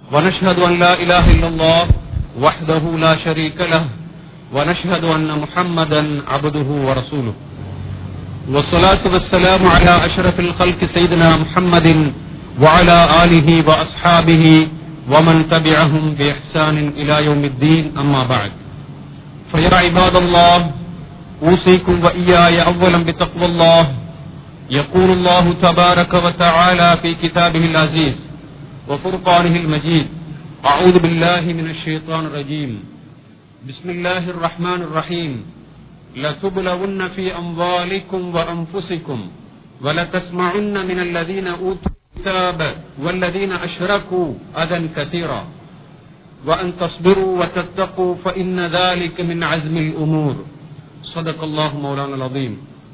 ونشهد أن لا إله إلا الله وحده لا شريك له ونشهد أن محمدا عبده ورسوله والصلاة والسلام على أشرف الخلق سيدنا محمد وعلى آله وأصحابه ومن تبعهم بإحسان إلى يوم الدين أما بعد فيا عباد الله أوصيكم وإياي أولا بتقوى الله يقول الله تبارك وتعالى في كتابه العزيز وفرقانه المجيد أعوذ بالله من الشيطان الرجيم بسم الله الرحمن الرحيم لتبلون في أموالكم وأنفسكم ولتسمعن من الذين أوتوا الكتاب والذين أشركوا أذى كثيرا وأن تصبروا وتتقوا فإن ذلك من عزم الأمور صدق الله مولانا العظيم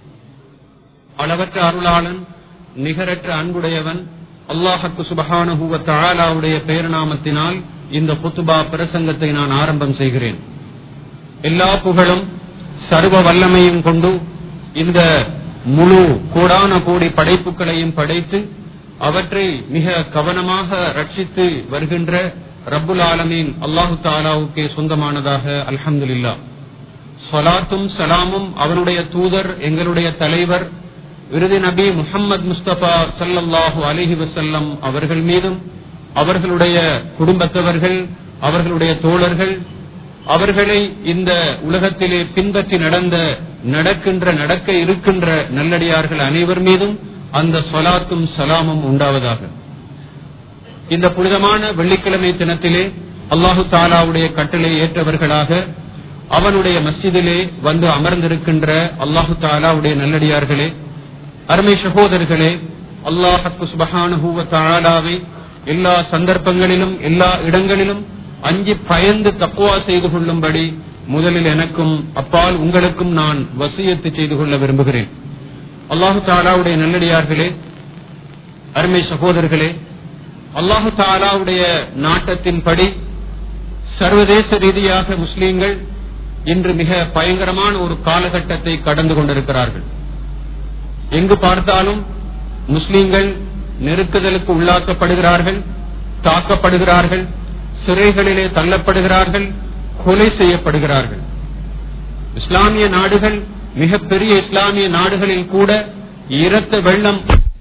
அளவற்ற அருளாளன் நிகரற்ற அன்புடையவன் அல்லாஹக்கு சுபஹானஹுவ தாலாவுடைய பெயர்நாமத்தினால் இந்த குத்துபா பிரசங்கத்தை நான் ஆரம்பம் செய்கிறேன் எல்லா புகழும் சர்வ வல்லமையும் கொண்டு இந்த முழு கோடான கோடி படைப்புகளையும் படைத்து அவற்றை மிக கவனமாக ரட்சித்து வருகின்ற ரப்புல் ஆலமீன் அல்லாஹு தாலாவுக்கே சொந்தமானதாக அல்ஹம்துலில்லா சொலாத்தும் சலாமும் அவருடைய தூதர் எங்களுடைய தலைவர் விருது நபி முகமது முஸ்தபா சல்லல்லாஹு அலிஹி வசல்லம் அவர்கள் மீதும் அவர்களுடைய குடும்பத்தவர்கள் அவர்களுடைய தோழர்கள் அவர்களை இந்த உலகத்திலே பின்பற்றி நடந்த நடக்கின்ற நடக்க இருக்கின்ற நல்லடியார்கள் அனைவர் மீதும் அந்த சொலாத்தும் சலாமும் உண்டாவதாக இந்த புனிதமான வெள்ளிக்கிழமை தினத்திலே அல்லாஹு தாலாவுடைய கட்டளை ஏற்றவர்களாக அவனுடைய மஸ்ஜிதிலே வந்து அமர்ந்திருக்கின்ற அல்லாஹு தாலாவுடைய நல்லடியார்களே அருமை சகோதரர்களே அல்லாஹக்கு சுபஹானுவ தாலாவை எல்லா சந்தர்ப்பங்களிலும் எல்லா இடங்களிலும் அஞ்சு பயந்து தக்குவா செய்து கொள்ளும்படி முதலில் எனக்கும் அப்பால் உங்களுக்கும் நான் வசியத்து செய்து கொள்ள விரும்புகிறேன் அல்லாஹு தாலாவுடைய நல்லடியார்களே அருமை சகோதரர்களே அல்லாஹு தாலாவுடைய நாட்டத்தின்படி சர்வதேச ரீதியாக முஸ்லீம்கள் இன்று மிக பயங்கரமான ஒரு காலகட்டத்தை கடந்து கொண்டிருக்கிறார்கள் எங்கு பார்த்தாலும் முஸ்லீம்கள் நெருக்குதலுக்கு உள்ளாக்கப்படுகிறார்கள் தாக்கப்படுகிறார்கள் சிறைகளிலே தள்ளப்படுகிறார்கள் கொலை செய்யப்படுகிறார்கள் இஸ்லாமிய நாடுகள் மிகப்பெரிய இஸ்லாமிய நாடுகளில் கூட இரத்த வெள்ளம்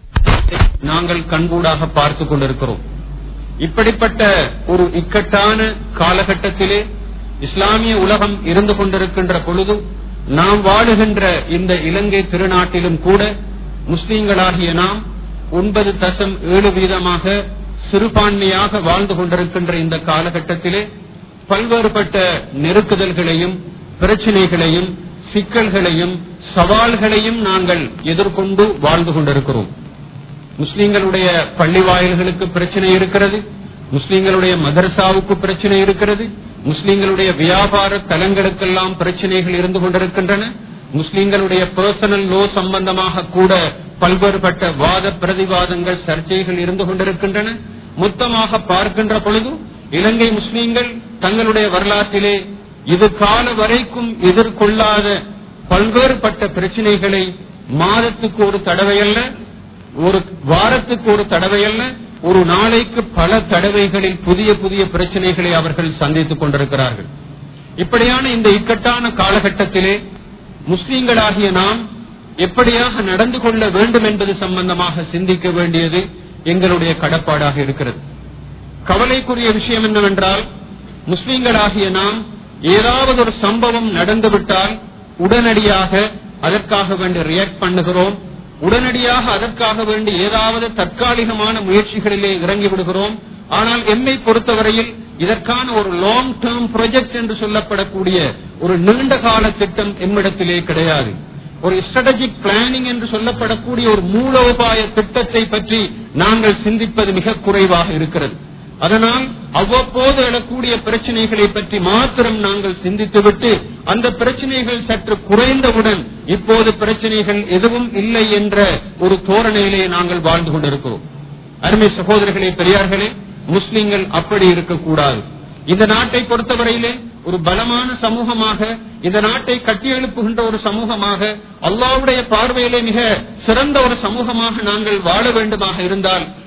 நாங்கள் கண்கூடாக பார்த்துக் கொண்டிருக்கிறோம் இப்படிப்பட்ட ஒரு இக்கட்டான காலகட்டத்திலே இஸ்லாமிய உலகம் இருந்து கொண்டிருக்கின்ற பொழுது நாம் வாழுகின்ற இந்த இலங்கை திருநாட்டிலும் கூட முஸ்லீம்களாகிய நாம் ஒன்பது தசம் ஏழு வீதமாக சிறுபான்மையாக வாழ்ந்து கொண்டிருக்கின்ற இந்த காலகட்டத்திலே பல்வேறுபட்ட நெருக்குதல்களையும் பிரச்சனைகளையும் சிக்கல்களையும் சவால்களையும் நாங்கள் எதிர்கொண்டு வாழ்ந்து கொண்டிருக்கிறோம் முஸ்லீம்களுடைய பள்ளி வாயில்களுக்கு பிரச்சனை இருக்கிறது முஸ்லீம்களுடைய மதரசாவுக்கு பிரச்சனை இருக்கிறது முஸ்லீம்களுடைய வியாபார தலங்களுக்கெல்லாம் பிரச்சனைகள் இருந்து கொண்டிருக்கின்றன முஸ்லீம்களுடைய பர்சனல் லோ சம்பந்தமாக கூட பல்வேறுபட்ட வாத பிரதிவாதங்கள் சர்ச்சைகள் இருந்து கொண்டிருக்கின்றன மொத்தமாக பார்க்கின்ற பொழுது இலங்கை முஸ்லீம்கள் தங்களுடைய வரலாற்றிலே இது கால வரைக்கும் எதிர்கொள்ளாத பல்வேறுபட்ட பிரச்சனைகளை மாதத்துக்கு ஒரு தடவை அல்ல ஒரு வாரத்துக்கு ஒரு தடவை அல்ல ஒரு நாளைக்கு பல தடவைகளில் புதிய புதிய பிரச்சனைகளை அவர்கள் சந்தித்துக் கொண்டிருக்கிறார்கள் இப்படியான இந்த இக்கட்டான காலகட்டத்திலே முஸ்லீம்களாகிய நாம் எப்படியாக நடந்து கொள்ள வேண்டும் என்பது சம்பந்தமாக சிந்திக்க வேண்டியது எங்களுடைய கடப்பாடாக இருக்கிறது கவலைக்குரிய விஷயம் என்னவென்றால் முஸ்லீம்களாகிய நாம் ஏதாவது ஒரு சம்பவம் நடந்துவிட்டால் உடனடியாக அதற்காக வேண்டி ரியாக்ட் பண்ணுகிறோம் உடனடியாக அதற்காக வேண்டி ஏதாவது தற்காலிகமான முயற்சிகளிலே இறங்கி விடுகிறோம் ஆனால் எம்மை பொறுத்தவரையில் இதற்கான ஒரு லாங் டேர்ம் ப்ராஜெக்ட் என்று சொல்லப்படக்கூடிய ஒரு நீண்ட கால திட்டம் எம்மிடத்திலே கிடையாது ஒரு ஸ்ட்ராட்டஜிக் பிளானிங் என்று சொல்லப்படக்கூடிய ஒரு மூலோபாய திட்டத்தை பற்றி நாங்கள் சிந்திப்பது மிக குறைவாக இருக்கிறது அதனால் அவ்வப்போது எழக்கூடிய பிரச்சனைகளை பற்றி மாத்திரம் நாங்கள் சிந்தித்துவிட்டு அந்த பிரச்சனைகள் சற்று குறைந்தவுடன் இப்போது பிரச்சனைகள் எதுவும் இல்லை என்ற ஒரு தோரணையிலே நாங்கள் வாழ்ந்து கொண்டிருக்கிறோம் அருமை சகோதரர்களே பெரியார்களே முஸ்லிம்கள் அப்படி இருக்கக்கூடாது இந்த நாட்டை பொறுத்தவரையிலே ஒரு பலமான சமூகமாக இந்த நாட்டை கட்டியெழுப்புகின்ற ஒரு சமூகமாக அல்லாவுடைய பார்வையிலே மிக சிறந்த ஒரு சமூகமாக நாங்கள் வாழ வேண்டுமாக இருந்தால்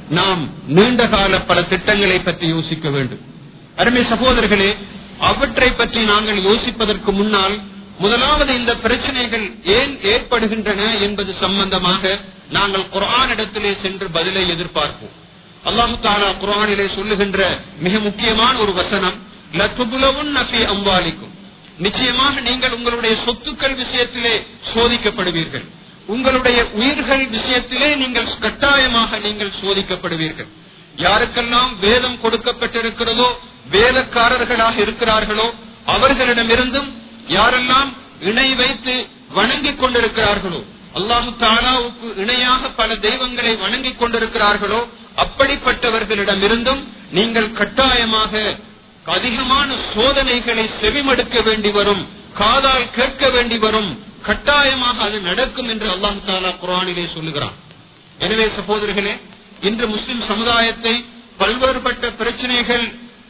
நாம் நீண்ட கால பல திட்டங்களை பற்றி யோசிக்க வேண்டும் அருமை சகோதரர்களே அவற்றை பற்றி நாங்கள் யோசிப்பதற்கு முன்னால் முதலாவது இந்த பிரச்சனைகள் ஏன் ஏற்படுகின்றன என்பது சம்பந்தமாக நாங்கள் குரானிடத்திலே சென்று பதிலை எதிர்பார்ப்போம் அல்லாஹு தாலா குரானிலே சொல்லுகின்ற மிக முக்கியமான ஒரு வசனம் லத்துபுலவும் நபி அம்பாலிக்கும் நிச்சயமாக நீங்கள் உங்களுடைய சொத்துக்கள் விஷயத்திலே சோதிக்கப்படுவீர்கள் உங்களுடைய உயிர்கள் விஷயத்திலே நீங்கள் கட்டாயமாக நீங்கள் சோதிக்கப்படுவீர்கள் யாருக்கெல்லாம் வேதம் கொடுக்கப்பட்டிருக்கிறதோ வேதக்காரர்களாக இருக்கிறார்களோ அவர்களிடமிருந்தும் யாரெல்லாம் இணை வைத்து வணங்கிக் கொண்டிருக்கிறார்களோ அல்லாஹு தாலாவுக்கு இணையாக பல தெய்வங்களை வணங்கிக் கொண்டிருக்கிறார்களோ அப்படிப்பட்டவர்களிடமிருந்தும் நீங்கள் கட்டாயமாக அதிகமான சோதனைகளை செவிமடுக்க வேண்டி வரும் காதால் கேட்க வேண்டி வரும் கட்டாயமாக அது நடக்கும் என்று அல்லாஹு தாலா குரானிலே சொல்லுகிறான் எனவே சகோதரர்களே இன்று முஸ்லிம் சமுதாயத்தை பல்வேறுபட்ட பிரச்சனைகள்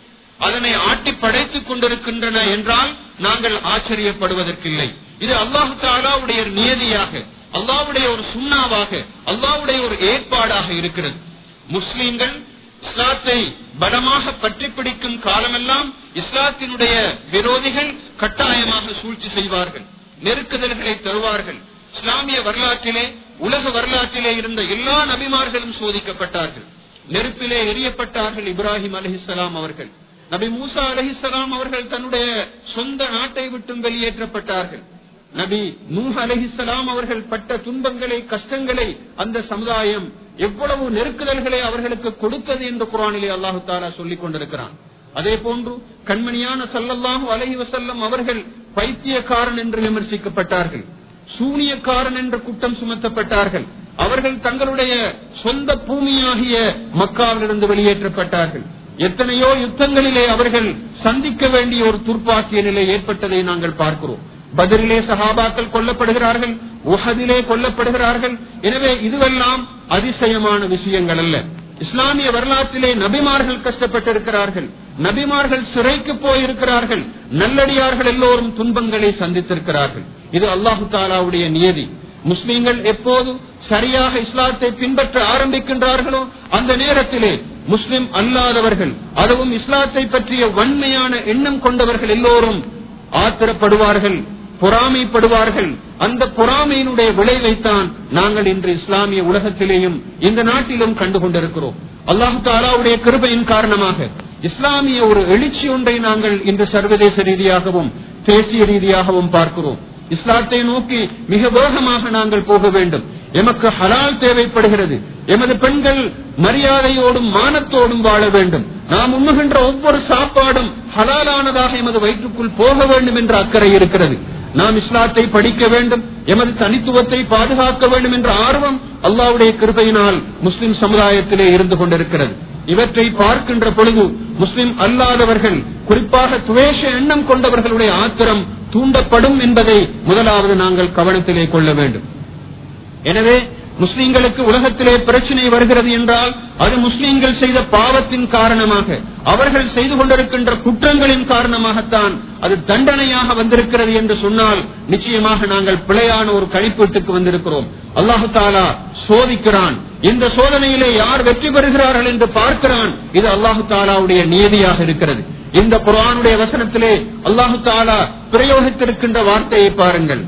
அதனை ஆட்டி படைத்துக் கொண்டிருக்கின்றன என்றால் நாங்கள் ஆச்சரியப்படுவதற்கில்லை இது அல்லாஹு தாலாவுடைய நியதியாக அல்லாவுடைய ஒரு சுண்ணாவாக அல்லாவுடைய ஒரு ஏற்பாடாக இருக்கிறது முஸ்லிம்கள் இஸ்லாத்தை பலமாக பற்றி பிடிக்கும் காலமெல்லாம் இஸ்லாத்தினுடைய விரோதிகள் கட்டாயமாக சூழ்ச்சி செய்வார்கள் நெருக்குதல்களை தருவார்கள் இஸ்லாமிய வரலாற்றிலே உலக வரலாற்றிலே இருந்த எல்லா நபிமார்களும் சோதிக்கப்பட்டார்கள் நெருப்பிலே எரியப்பட்டார்கள் இப்ராஹிம் அலஹிசலாம் அவர்கள் நபி மூசா அலஹிசலாம் அவர்கள் தன்னுடைய சொந்த நாட்டை விட்டும் வெளியேற்றப்பட்டார்கள் நபி நூஹ் அலஹிசலாம் அவர்கள் பட்ட துன்பங்களை கஷ்டங்களை அந்த சமுதாயம் எவ்வளவு நெருக்குதல்களை அவர்களுக்கு கொடுத்தது என்று குரானிலே அல்லாஹு தாலா சொல்லிக் கொண்டிருக்கிறான் அதே போன்று கண்மணியான சல்லல்லாஹு அலஹி வசல்லம் அவர்கள் பைத்தியக்காரன் என்று விமர்சிக்கப்பட்டார்கள் சூனியக்காரன் என்று குற்றம் சுமத்தப்பட்டார்கள் அவர்கள் தங்களுடைய சொந்த பூமியாகிய மக்காவிலிருந்து வெளியேற்றப்பட்டார்கள் எத்தனையோ யுத்தங்களிலே அவர்கள் சந்திக்க வேண்டிய ஒரு துர்ப்பாக்கிய நிலை ஏற்பட்டதை நாங்கள் பார்க்கிறோம் பதிலே சகாபாக்கள் கொல்லப்படுகிறார்கள் உஹதிலே கொல்லப்படுகிறார்கள் எனவே இதுவெல்லாம் அதிசயமான விஷயங்கள் அல்ல இஸ்லாமிய வரலாற்றிலே நபிமார்கள் கஷ்டப்பட்டிருக்கிறார்கள் நபிமார்கள் சிறைக்கு போயிருக்கிறார்கள் நல்லடியார்கள் எல்லோரும் துன்பங்களை சந்தித்திருக்கிறார்கள் இது அல்லாஹு தாலாவுடைய நியதி முஸ்லீம்கள் எப்போது சரியாக இஸ்லாத்தை பின்பற்ற ஆரம்பிக்கின்றார்களோ அந்த நேரத்திலே முஸ்லிம் அல்லாதவர்கள் அதுவும் இஸ்லாத்தை பற்றிய வன்மையான எண்ணம் கொண்டவர்கள் எல்லோரும் ஆத்திரப்படுவார்கள் பொறாமைப்படுவார்கள் அந்த பொறாமையினுடைய விளைவைத்தான் நாங்கள் இன்று இஸ்லாமிய உலகத்திலேயும் இந்த நாட்டிலும் கண்டு கொண்டிருக்கிறோம் அல்லாஹு தாலாவுடைய கிருபையின் காரணமாக இஸ்லாமிய ஒரு எழுச்சி ஒன்றை நாங்கள் இன்று சர்வதேச ரீதியாகவும் தேசிய ரீதியாகவும் பார்க்கிறோம் இஸ்லாத்தை நோக்கி மிக வேகமாக நாங்கள் போக வேண்டும் எமக்கு ஹலால் தேவைப்படுகிறது எமது பெண்கள் மரியாதையோடும் மானத்தோடும் வாழ வேண்டும் நாம் உண்ணுகின்ற ஒவ்வொரு சாப்பாடும் ஹலாலானதாக எமது வயிற்றுக்குள் போக வேண்டும் என்ற அக்கறை இருக்கிறது நாம் இஸ்லாத்தை படிக்க வேண்டும் எமது தனித்துவத்தை பாதுகாக்க வேண்டும் என்ற ஆர்வம் அல்லாவுடைய கிருபையினால் முஸ்லிம் சமுதாயத்திலே இருந்து கொண்டிருக்கிறது இவற்றை பார்க்கின்ற பொழுது முஸ்லிம் அல்லாதவர்கள் குறிப்பாக துவேஷ எண்ணம் கொண்டவர்களுடைய ஆத்திரம் தூண்டப்படும் என்பதை முதலாவது நாங்கள் கவனத்திலே கொள்ள வேண்டும் எனவே முஸ்லிம்களுக்கு உலகத்திலே பிரச்சனை வருகிறது என்றால் அது முஸ்லிம்கள் செய்த பாவத்தின் காரணமாக அவர்கள் செய்து கொண்டிருக்கின்ற குற்றங்களின் காரணமாகத்தான் அது தண்டனையாக வந்திருக்கிறது என்று சொன்னால் நிச்சயமாக நாங்கள் பிழையான ஒரு கழிப்பீட்டுக்கு வந்திருக்கிறோம் அல்லாஹு தாலா சோதிக்கிறான் இந்த சோதனையிலே யார் வெற்றி பெறுகிறார்கள் என்று பார்க்கிறான் இது அல்லாஹு தாலாவுடைய நியதியாக இருக்கிறது இந்த குரானுடைய வசனத்திலே அல்லாஹு தாலா பிரயோகித்திருக்கின்ற வார்த்தையை பாருங்கள்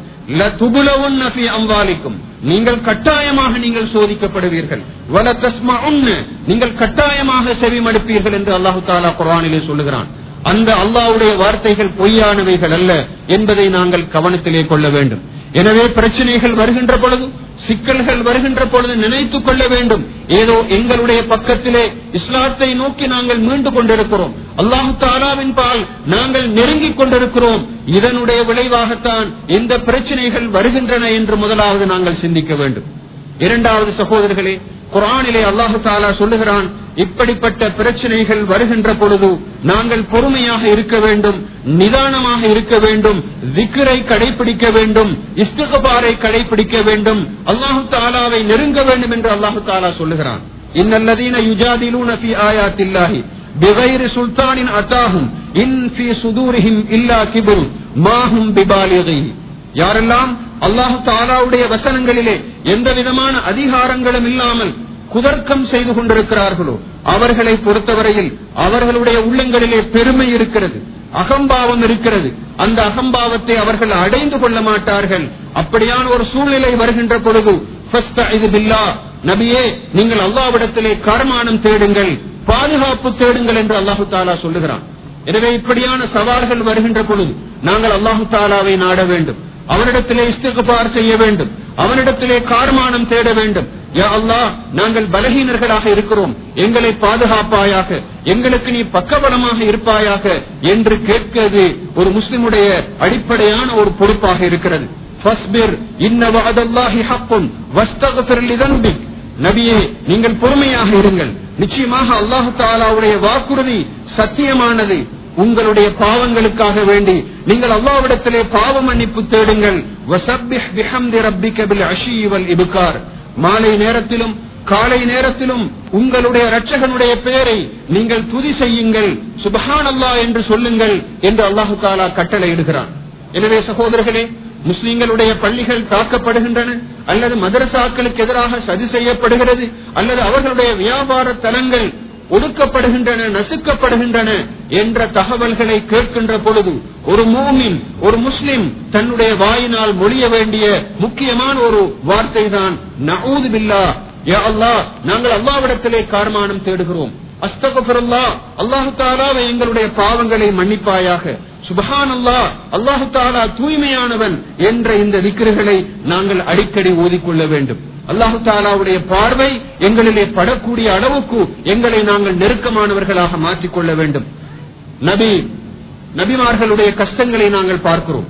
அம்பாலிக்கும் நீங்கள் கட்டாயமாக நீங்கள் சோதிக்கப்படுவீர்கள் வல தஸ்மா நீங்கள் கட்டாயமாக செவிமடுப்பீர்கள் என்று அல்லாஹு தாலா குரானிலே சொல்லுகிறான் அந்த அல்லாவுடைய வார்த்தைகள் பொய்யானவைகள் அல்ல என்பதை நாங்கள் கவனத்திலே கொள்ள வேண்டும் எனவே பிரச்சனைகள் வருகின்ற பொழுது சிக்கல்கள் வருகின்ற பொழுது நினைத்துக் கொள்ள வேண்டும் ஏதோ எங்களுடைய பக்கத்திலே இஸ்லாத்தை நோக்கி நாங்கள் மீண்டு கொண்டிருக்கிறோம் அல்லாஹு தாலாவின் பால் நாங்கள் நெருங்கிக் கொண்டிருக்கிறோம் இதனுடைய விளைவாகத்தான் இந்த பிரச்சனைகள் வருகின்றன என்று முதலாவது நாங்கள் சிந்திக்க வேண்டும் இரண்டாவது சகோதரர்களே குரானிலே அல்லாஹு தாலா சொல்லுகிறான் இப்படிப்பட்ட பிரச்சனைகள் வருகின்ற பொழுது நாங்கள் பொறுமையாக இருக்க வேண்டும் நிதானமாக இருக்க வேண்டும் திக்கரை கடைபிடிக்க வேண்டும் இஸ்துகபாரை கடைபிடிக்க வேண்டும் அல்லாஹு தாலாவை நெருங்க வேண்டும் என்று அல்லாஹு தாலா சொல்லுகிறான் இன்னல்லதீன யுஜாதிலூன ஃபி ஆயாத்தில்லாஹி بغير سلطان أتاهم إن في صدورهم إلا كبر ما هم ببالغيه யாரெல்லாம் அல்லாஹு தாலாவுடைய வசனங்களிலே எந்த விதமான அதிகாரங்களும் இல்லாமல் குதர்க்கம் செய்து கொண்டிருக்கிறார்களோ அவர்களை பொறுத்தவரையில் அவர்களுடைய உள்ளங்களிலே பெருமை இருக்கிறது அகம்பாவம் இருக்கிறது அந்த அகம்பாவத்தை அவர்கள் அடைந்து கொள்ள மாட்டார்கள் அப்படியான ஒரு சூழ்நிலை வருகின்ற பொழுது ஃபஸ்தஇது பில்லாஹ், நபியே நீங்கள் அல்லாவிடத்திலே கர்மானம் தேடுங்கள் பாதுகாப்பு தேடுங்கள் என்று அல்லாஹு தாலா சொல்லுகிறான் எனவே இப்படியான சவால்கள் வருகின்ற பொழுது நாங்கள் அல்லாஹு தாலாவை நாட வேண்டும் அவனிடத்திலே இஸ்திகுபார் செய்ய வேண்டும் அவனிடத்திலே கார்மானம் தேட வேண்டும் யா அல்லாஹ் நாங்கள் பலகீனர்களாக இருக்கிறோம் எங்களை பாதுகாப்பாயாக எங்களுக்கு நீ பக்கபலமாக இருப்பாயாக என்று கேட்கிறது ஒரு முஸ்லிமுடைய அடிப்படையான ஒரு பொறுப்பாக இருக்கிறது ஃபஸ்பிர் இன்ன வஅதல்லாஹி ஹக்குன் வஸ்தக்ஃபிர் லிதன்பிக் நபியே நீங்கள் பொறுமையாக இருங்கள் நிச்சயமாக அல்லாஹு தாலாவுடைய வாக்குறுதி சத்தியமானது உங்களுடைய பாவங்களுக்காக வேண்டி நீங்கள் அல்லாவிடத்திலே பாவ மன்னிப்பு தேடுங்கள் வசப்பிஹ் பிஹம்தி ரப்பிக பில் அஷீ வல் இப்கார் மாலை நேரத்திலும் காலை நேரத்திலும் உங்களுடைய இரட்சகனுடைய பெயரை நீங்கள் துதி செய்யுங்கள் சுபஹான் அல்லாஹ் என்று சொல்லுங்கள் என்று அல்லாஹு தாலா கட்டளை இடுகிறான் எனவே சகோதரர்களே முஸ்லிம்களுடைய பள்ளிகள் தாக்கப்படுகின்றன அல்லது மதரசாக்களுக்கு எதிராக சதி செய்யப்படுகிறது அல்லது அவர்களுடைய வியாபார தலங்கள் ஒடுக்கப்படுகின்றன நசுக்கப்படுகின்றன என்ற தகவல்களை கேட்கின்ற பொழுது ஒரு மூமின் ஒரு முஸ்லிம் தன்னுடைய வாயினால் மொழிய வேண்டிய முக்கியமான ஒரு வார்த்தை தான் நഊது பில்லா யா அல்லாஹ் நாங்கள் அல்லாவிடத்திலே கார்மானம் தேடுகிறோம் அஸ்தகபுரல்லா அல்லாஹு தாலாவை எங்களுடைய பாவங்களை மன்னிப்பாயாக சுபஹான் அல்லா அல்லாஹு தாலா தூய்மையானவன் என்ற இந்த விக்கிரகளை நாங்கள் அடிக்கடி ஓதிக்கொள்ள வேண்டும் அல்லாஹு தாலாவுடைய பார்வை எங்களிலே படக்கூடிய அளவுக்கு எங்களை நாங்கள் நெருக்கமானவர்களாக மாற்றிக்கொள்ள வேண்டும் நபி நபிமார்களுடைய கஷ்டங்களை நாங்கள் பார்க்கிறோம்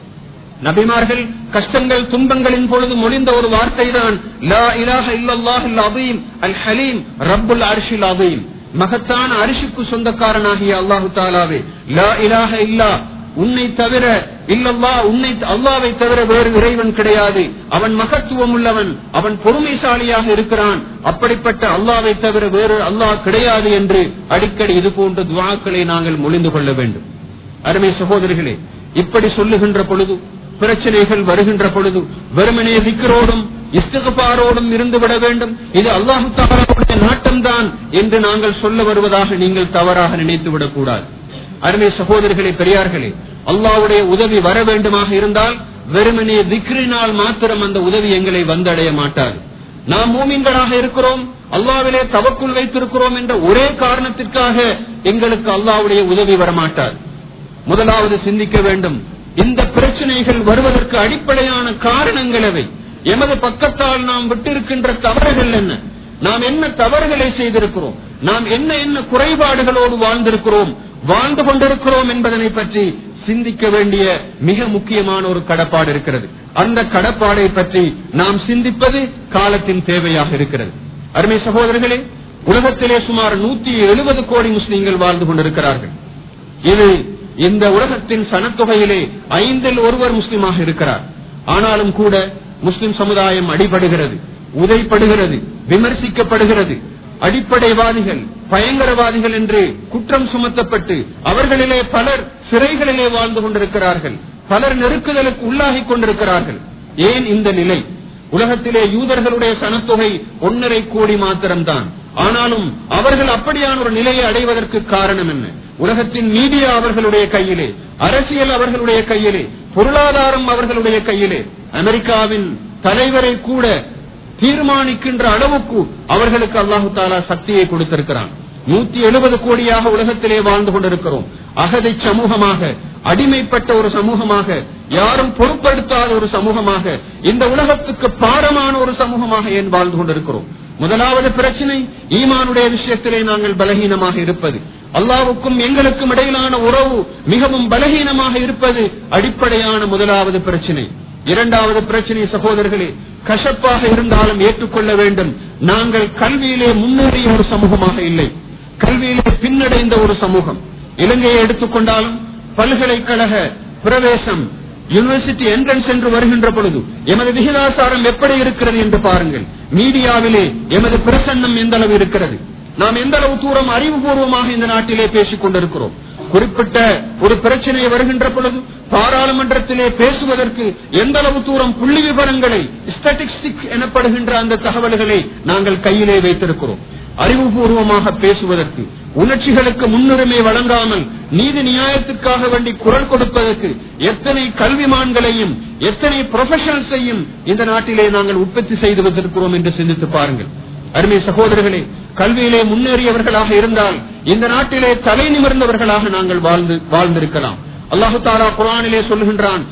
நபிமார்கள் கஷ்டங்கள் துன்பங்களின் பொழுது மொழிந்த ஒரு வார்த்தை தான் லா இலாஹ இல்லல்லாஹில் அதீம் அல் ஹலீம் ரப்புல் அர்ஷில் அதீம் மகத்தான அரிசிக்கு சொந்தக்காரனாகிய அல்லாஹு தாலாவே லா இலாஹ இல்லா உன்னை தவிர இல்லல்லா உன்னை அல்லாவை தவிர வேறு இறைவன் கிடையாது அவன் மகத்துவம் உள்ளவன் அவன் பொறுமைசாலியாக இருக்கிறான் அப்படிப்பட்ட அல்லாவை தவிர வேறு அல்லாஹ் கிடையாது என்று அடிக்கடி இது போன்ற துவாக்களை நாங்கள் மொழிந்து கொள்ள வேண்டும் அருமை சகோதரிகளே இப்படி சொல்லுகின்ற பொழுது பிரச்சனைகள் வருகின்ற பொழுது வெறுமனே விக்கரோடும் இஸ்தகப்பாரோடும் இருந்து விட வேண்டும் இது அல்லாஹு தாலாவுடைய நாட்டம்தான் என்று நாங்கள் சொல்ல வருவதாக நீங்கள் தவறாக நினைத்து விடக்கூடாது அருமை சகோதரர்களே பெரியார்களே அல்லாவுடைய உதவி வர வேண்டுமாக இருந்தால் வெறுமனே திக்ரினால் மாத்திரம் அந்த உதவி எங்களை வந்தடைய மாட்டாது நாம் மூமின்களாக இருக்கிறோம் அல்லாவிலே தவக்குள் வைத்திருக்கிறோம் என்ற ஒரே காரணத்திற்காக எங்களுக்கு அல்லாவுடைய உதவி வரமாட்டாது முதலாவது சிந்திக்க வேண்டும் இந்த பிரச்சனைகள் வருவதற்கு அடிப்படையான காரணங்கள் எவை எமது பக்கத்தால் நாம் விட்டிருக்கின்ற தவறுகள் என்ன நாம் என்ன தவறுகளை செய்திருக்கிறோம் நாம் என்ன என்ன குறைபாடுகளோடு வாழ்ந்திருக்கிறோம் வாழ்ந்து கொண்டிருக்கிறோம் என்பதனை பற்றி சிந்திக்க வேண்டிய மிக முக்கியமான ஒரு கடப்பாடு இருக்கிறது அந்த கடப்பாடை பற்றி நாம் சிந்திப்பது காலத்தின் தேவையாக இருக்கிறது அருமை சகோதரர்களே உலகத்திலே சுமார் நூத்தி எழுபது கோடி முஸ்லீம்கள் வாழ்ந்து கொண்டிருக்கிறார்கள் இது இந்த உலகத்தின் சனத்தொகையிலே ஐந்தில் ஒருவர் முஸ்லிமாக இருக்கிறார் ஆனாலும் கூட முஸ்லிம் சமுதாயம் அடிபடுகிறது உதைப்படுகிறது விமர்சிக்கப்படுகிறது அடிப்படைவாதிகள் பயங்கரவாதிகள் என்று குற்றம் சுமத்தப்பட்டு அவர்களிலே பலர் சிறைகளிலே வாழ்ந்து கொண்டிருக்கிறார்கள் பலர் நெருக்குதலுக்கு உள்ளாகிக் கொண்டிருக்கிறார்கள் ஏன் இந்த நிலை உலகத்திலே யூதர்களுடைய சனத்தொகை ஒன்னரை கோடி மாத்திரம்தான் ஆனாலும் அவர்கள் அப்படியான ஒரு நிலையை அடைவதற்கு காரணம் என்ன உலகத்தின் மீடியா அவர்களுடைய கையிலே அரசியல் அவர்களுடைய கையிலே பொருளாதாரம் அவர்களுடைய கையிலே அமெரிக்காவின் தலைவரை கூட தீர்மானிக்கின்ற அளவுக்கு அவர்களுக்கு அல்லாஹு தாலா சக்தியை கொடுத்திருக்கிறான் நூத்தி எழுபது கோடியாக உலகத்திலே வாழ்ந்து கொண்டிருக்கிறோம் அகதை சமூகமாக அடிமைப்பட்ட ஒரு சமூகமாக யாரும் பொருட்படுத்தாத ஒரு சமூகமாக இந்த உலகத்துக்கு பாரமான ஒரு சமூகமாக ஏன் வாழ்ந்து கொண்டிருக்கிறோம் முதலாவது பிரச்சனை ஈமானுடைய விஷயத்திலே நாங்கள் பலகீனமாக இருப்பது அல்லாவுக்கும் எங்களுக்கும் இடையிலான உறவு மிகவும் பலகீனமாக இருப்பது அடிப்படையான முதலாவது பிரச்சனை இரண்டாவது பிரச்சனை சகோதரர்களே கசப்பாக இருந்தாலும் ஏற்றுக்கொள்ள வேண்டும் நாங்கள் கல்வியிலே முன்னேறிய ஒரு சமூகமாக இல்லை கல்வியிலே பின்னடைந்த ஒரு சமூகம் இலங்கையை எடுத்துக்கொண்டாலும் பல்கலைக்கழக பிரவேசம் யூனிவர்சிட்டி என்ட்ரன்ஸ் என்று வருகின்ற பொழுது எமது விகிதாசாரம் எப்படி இருக்கிறது என்று பாருங்கள் மீடியாவிலே எமது பிரசன்னம் எந்த அளவு இருக்கிறது நாம் எந்த அளவு தூரம் அறிவுபூர்வமாக இந்த நாட்டிலே பேசிக் கொண்டிருக்கிறோம் குறிப்பிட்ட ஒரு பிரச்சனை வருகின்ற பொழுது பாராளுமன்றத்திலே பேசுவதற்கு எந்த அளவு தூரம் புள்ளி விவரங்களை ஸ்டாட்டிஸ்டிக் எனப்படுகின்ற அந்த தகவல்களை நாங்கள் கையிலே வைத்திருக்கிறோம் அறிவுபூர்வமாக பேசுவதற்கு உணர்ச்சிகளுக்கு முன்னுரிமை வழங்காமல் நீதி நியாயத்திற்காக வேண்டி குரல் கொடுப்பதற்கு எத்தனை கல்விமான்களையும் எத்தனை ப்ரொஃபஷனல்ஸையும் இந்த நாட்டிலே நாங்கள் உற்பத்தி செய்து வைத்திருக்கிறோம் என்று சிந்தித்து பாருங்கள் அருமை சகோதரர்களே கல்வியிலே முன்னேறியவர்களாக இருந்தால் இந்த நாட்டிலே தலை நிமிர்ந்தவர்களாக நாங்கள் வாழ்ந்து வாழ்ந்திருக்கலாம் அல்லாஹு தாலா குரானிலே சொல்லுகின்றான்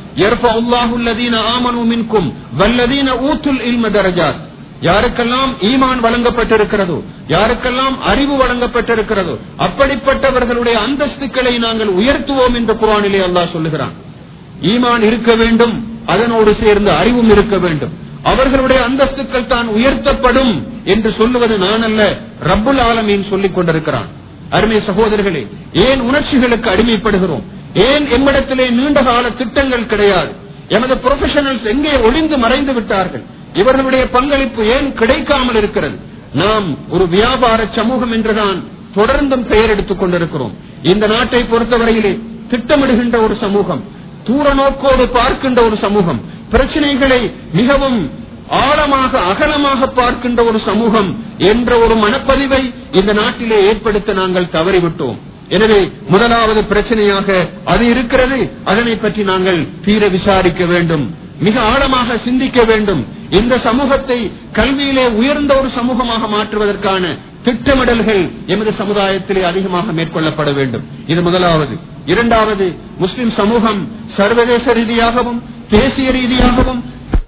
யாருக்கெல்லாம் ஈமான் வழங்கப்பட்டிருக்கிறதோ யாருக்கெல்லாம் அறிவு வழங்கப்பட்டிருக்கிறதோ அப்படிப்பட்டவர்களுடைய அந்தஸ்துக்களை நாங்கள் உயர்த்துவோம் என்று குரானிலே அல்லாஹ் சொல்லுகிறான் ஈமான் இருக்க வேண்டும் அதனோடு சேர்ந்து அறிவும் இருக்க வேண்டும் அவர்களுடைய அந்தஸ்துக்கள் தான் உயர்த்தப்படும் என்று சொல்லுவது நான் அல்ல ரப்புல் ஆலமீன் சொல்லிக் கொண்டிருக்கிறான் அருமை சகோதரர்களே ஏன் உணர்ச்சிகளுக்கு அடிமைப்படுகிறோம் ஏன் எம்மிடத்திலே நீண்ட கால திட்டங்கள் கிடையாது எமது ப்ரொஃபஷனல்ஸ் எங்கே ஒளிந்து மறைந்து விட்டார்கள் இவர்களுடைய பங்களிப்பு ஏன் கிடைக்காமல் இருக்கிறது நாம் ஒரு வியாபார சமூகம் என்றுதான் தொடர்ந்தும் பெயர் எடுத்துக் கொண்டிருக்கிறோம் இந்த நாட்டை பொறுத்தவரையிலே திட்டமிடுகின்ற ஒரு சமூகம் தூர நோக்கோடு பார்க்கின்ற ஒரு சமூகம் பிரச்சனைகளை மிகவும் ஆழமாக அகலமாக பார்க்கின்ற ஒரு சமூகம் என்ற ஒரு மனப்பதிவை இந்த நாட்டிலே ஏற்படுத்த நாங்கள் தவறிவிட்டோம் எனவே முதலாவது பிரச்சனையாக அது இருக்கிறது அதனை பற்றி நாங்கள் தீர விசாரிக்க வேண்டும் மிக ஆழமாக சிந்திக்க வேண்டும் இந்த சமூகத்தை கல்வியிலே உயர்ந்த ஒரு சமூகமாக மாற்றுவதற்கான திட்டமிடல்கள் எமது சமுதாயத்திலே அதிகமாக மேற்கொள்ளப்பட வேண்டும் இது முதலாவது இரண்டாவது முஸ்லிம் சமூகம் சர்வதேச ரீதியாகவும் தேசிய ரீதியாகவும்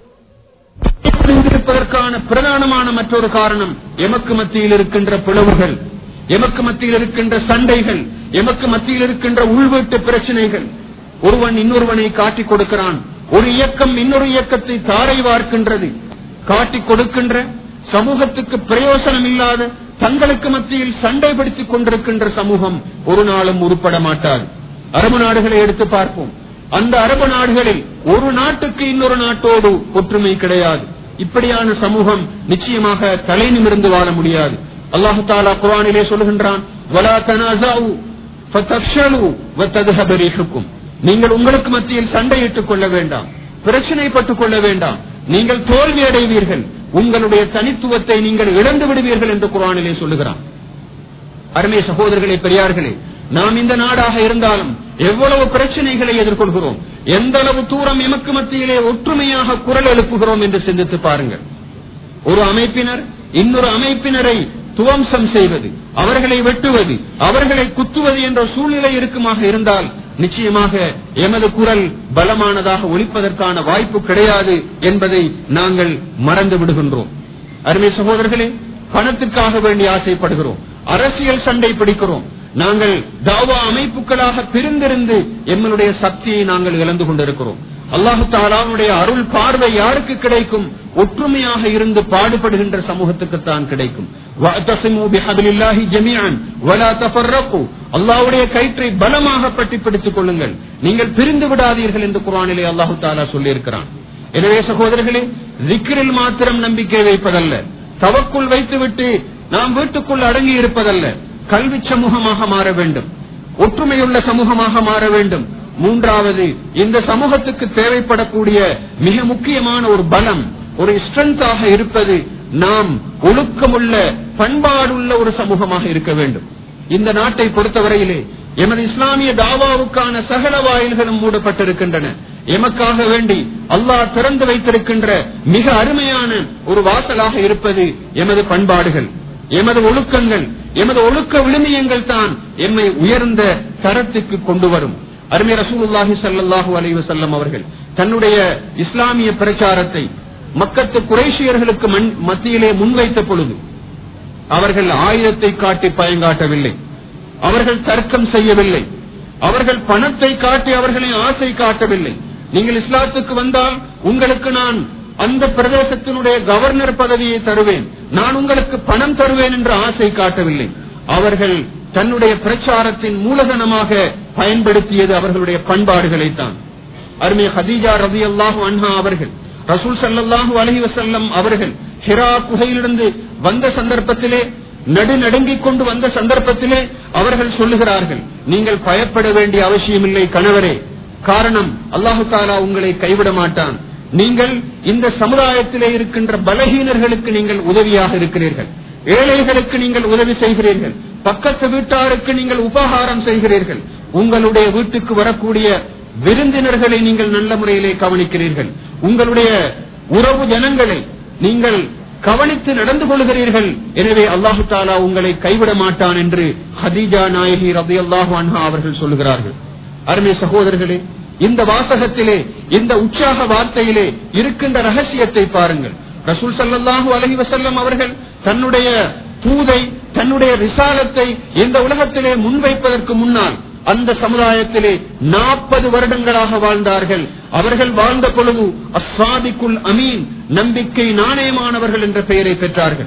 இருப்பதற்கான பிரதானமான மற்றொரு காரணம் எமக்கு மத்தியில் இருக்கின்ற பிளவுகள் எமக்கு மத்தியில் இருக்கின்ற சண்டைகள் எமக்கு மத்தியில் இருக்கின்ற உள்வீட்டு பிரச்சனைகள் ஒருவன் இன்னொருவனை காட்டிக் கொடுக்கிறான் ஒரு இயக்கம் இன்னொரு இயக்கத்தை தாரை வார்க்கின்றது காட்டிக் கொடுக்கின்ற சமூகத்துக்கு பிரயோசனம் இல்லாத தங்களுக்கு மத்தியில் சண்டைப்படுத்திக் கொண்டிருக்கின்ற சமூகம் ஒரு நாளும் உருப்பட மாட்டாது அரபு நாடுகளை எடுத்து பார்ப்போம் அந்த அரபு நாடுகளில் ஒரு நாட்டுக்கு இன்னொரு நாட்டோடு ஒற்றுமை கிடையாது இப்படியான சமூகம் நிச்சயமாக தலை நிமிர்ந்து வாழ முடியாது அல்லாஹு தாலா குரானிலே சொல்லுகின்றான் "வலா தனாஸாஉ ஃபதஃப்ஷலு வதத்ஹப ரீஹுக்கும்." நீங்கள் உங்களுக்கு மத்தியில் சண்டையிட்டுக் கொள்ள வேண்டாம் பிரச்சனைப்பட்டுக் கொள்ள வேண்டாம் நீங்கள் தோல்வி அடைவீர்கள் உங்களுடைய தனித்துவத்தை நீங்கள் இழந்து விடுவீர்கள் என்று குரானிலே சொல்லுகிறான் அருமை சகோதரர்களே பெரியார்களே நாம் இந்த நாடாக இருந்தாலும் எவ்வளவு பிரச்சனைகளை எதிர்கொள்கிறோம் எந்த அளவு தூரம் எமக்கு மத்தியிலே ஒற்றுமையாக குரல் எழுப்புகிறோம் என்று சிந்தித்து பாருங்கள் ஒரு அமைப்பினர் இன்னொரு அமைப்பினரை துவம்சம் செய்வது அவர்களை வெட்டுவது அவர்களை குத்துவது என்ற சூழ்நிலை இருக்குமாக இருந்தால் நிச்சயமாக எமது குரல் பலமானதாக ஒலிப்பதற்கான வாய்ப்பு கிடையாது என்பதை நாங்கள் மறந்து விடுகின்றோம் அருமை சகோதரர்களே பணத்திற்காக வேண்டி ஆசைப்படுகிறோம் அரசியல் சண்டை பிடிக்கிறோம் நாங்கள் தாவா அமைப்புகளாக பிரிந்திருந்து எங்களுடைய சக்தியை நாங்கள் இழந்து கொண்டிருக்கிறோம் அல்லாஹு தாலாவுடைய அருள் பார்வை யாருக்கு கிடைக்கும் ஒற்றுமையாக இருந்து பாடுபடுகின்ற சமூகத்துக்குத்தான் கிடைக்கும் வஅத்தஸிமு பிஹப்லில்லாஹி ஜமீஅன் வலா தஃபர்ரகு அல்லாஹ்வுடைய கயிற்றை பலமாக பற்றி பிடித்துக் கொள்ளுங்கள் நீங்கள் பிரிந்து விடாதீர்கள் என்று குர்ஆனிலே அல்லாஹு தாலா சொல்லியிருக்கிறான் எனவே சகோதரர்களே திக்ரில் மாத்திரம் நம்பிக்கை வைப்பதல்ல தவக்குள் வைத்துவிட்டு நாம் வீட்டுக்குள் அடங்கி இருப்பதல்ல கல்வி சமூகமாக மாற வேண்டும் ஒற்றுமையுள்ள சமூகமாக மாற வேண்டும் மூன்றாவது இந்த சமூகத்துக்கு தேவைப்படக்கூடிய மிக முக்கியமான ஒரு பலம் ஒரு ஸ்ட்ரென்த்தாக இருப்பது நாம் ஒழுக்கமுள்ள பண்பாடுள்ள ஒரு சமூகமாக இருக்க வேண்டும் இந்த நாட்டை பொறுத்தவரையிலே எமது இஸ்லாமிய தாவாவுக்கான சகல வாயில்களும் மூடப்பட்டிருக்கின்றன எமக்காக வேண்டி அல்லாஹ் திறந்து வைத்திருக்கின்ற மிக அருமையான ஒரு வாசலாக இருப்பது எமது பண்பாடுகள் எமது ஒழுக்கங்கள் எமது ஒழுக்க விழுமியங்கள் தான் எம்மை உயர்ந்த தரத்துக்கு கொண்டு வரும் அருமை ரசூலுல்லாஹி ஸல்லல்லாஹு அலைஹி வஸல்லம் அவர்கள் தன்னுடைய இஸ்லாமிய பிரச்சாரத்தை மக்கத்து குறைஷியர்களுக்கு மண்- மத்தியிலே முன்வைத்த பொழுது அவர்கள் ஆயுதத்தை காட்டி பயங்காட்டவில்லை அவர்கள் தர்க்கம் செய்யவில்லை அவர்கள் பணத்தை காட்டி அவர்களை ஆசை காட்டவில்லை நீங்கள் இஸ்லாத்துக்கு வந்தால் உங்களுக்கு நான் அந்த பிரதேசத்தினுடைய கவர்னர் பதவியை தருவேன் நான் உங்களுக்கு பணம் தருவேன் என்ற ஆசை காட்டவில்லை அவர்கள் தன்னுடைய பிரச்சாரத்தின் மூலதனமாக பயன்படுத்தியது அவர்களுடைய பண்பாடுகளைத்தான் அருமை ஹதீஜா ரதி அல்லாஹு அன்ஹா அவர்கள் ரசூல் ஸல்லல்லாஹு அலைஹி வஸல்லம் அவர்கள் ஹிரா குகையிலிருந்து வந்த சந்தர்ப்பத்திலே நடுநடுங்கிக் கொண்டு வந்த சந்தர்ப்பத்திலே அவர்கள் சொல்லுகிறார்கள் நீங்கள் பயப்பட வேண்டிய அவசியமில்லை கணவரே காரணம் அல்லாஹு தாலா உங்களை கைவிட மாட்டான் நீங்கள் இந்த சமுதாயத்திலே இருக்கின்ற பலகீனர்களுக்கு நீங்கள் உதவியாக இருக்கிறீர்கள் ஏழைகளுக்கு நீங்கள் உதவி செய்கிறீர்கள் பக்கத்து வீட்டாருக்கு நீங்கள் உபகாரம் செய்கிறீர்கள் உங்களுடைய வீட்டுக்கு வரக்கூடிய விருந்தினர்களை நீங்கள் நல்ல முறையிலே கவனிக்கிறீர்கள் உங்களுடைய உறவு ஜனங்களை நீங்கள் கவனித்து நடந்து கொள்கிறீர்கள் எனவே அல்லாஹு தாலா உங்களை கைவிட மாட்டான் என்று ஹதீஜா நாயகி ரபி அல்லாஹு அன்ஹா அவர்கள் சொல்லுகிறார்கள் அருமை சகோதரர்களே இந்த வாசகத்திலே இந்த உற்சாக வார்த்தையிலே இருக்கின்ற ரகசியத்தை பாருங்கள் ரசூல் சல்லல்லாஹு அலஹி வசல்லம் அவர்கள் தன்னுடைய தூதை தன்னுடைய விசாலத்தை இந்த உலகத்திலே முன்வைப்பதற்கு முன்னால் அந்த சமுதாயத்திலே நாற்பது வருடங்களாக வாழ்ந்தார்கள் அவர்கள் வாழ்ந்த பொழுது அஸ்வாதிக்குல் அமீன் நம்பிக்கை நாணயமானவர்கள் என்ற பெயரை பெற்றார்கள்